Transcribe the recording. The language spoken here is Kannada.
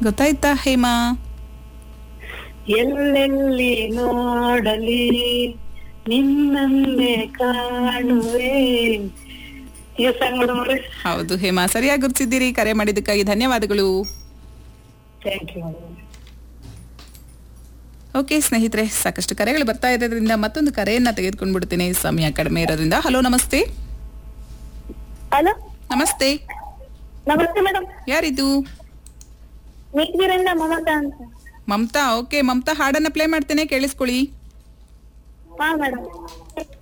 ಗೊತ್ತಾಯ್ತಾ ಹೇಮಾ ಎಲ್ಲೆಲ್ಲಿ ನೋಡಲಿ ನಿನ್ನನ್ನೇ ಕಾಣುವೆ ಈ ಸಾಂಗ್ ಮೇಡಮ್ ಹೌದು ಹೇಮಾ ಸರಿಯಾಗಿ ಗುರ್ತಿದ್ದೀರಿ ಕರೆ ಮಾಡಿದ್ದಕ್ಕಾಗಿ ಧನ್ಯವಾದಗಳು ಥ್ಯಾಂಕ್ ಯು ಮೇಡಮ್ ಓಕೆ ಸ್ನೇಹಿತರೆ ಸಾಕಷ್ಟು ಕರೆಗಳು ಬರ್ತಾ ಇರೋದ್ರಿಂದ ಮತ್ತೊಂದು ಕರೆಯನ್ನ ತೆಗೆದುಕೊಂಡು ಬಿಡ್ತೀನಿ ಸಮಯ ಕಡಿಮೆ ಇರೋದ್ರಿಂದ ಹಲೋ ನಮಸ್ತೆ ಹಲೋ ನಮಸ್ತೆ ನಮಸ್ತೆ ಮೇಡಮ್ ಯಾರಿದು ನಿಕ್ಗಿರಿಂದ ಮಮತಾ ಅಂತ ಮಮತಾ ಓಕೆ ಮಮತಾ ಹಾಡನ್ನ ಪ್ಲೇ ಮಾಡ್ತೇನೆ ಕೇಳಿಸ್ಕೊಳ್ಳಿ ಹಾ ಮೇಡಮ್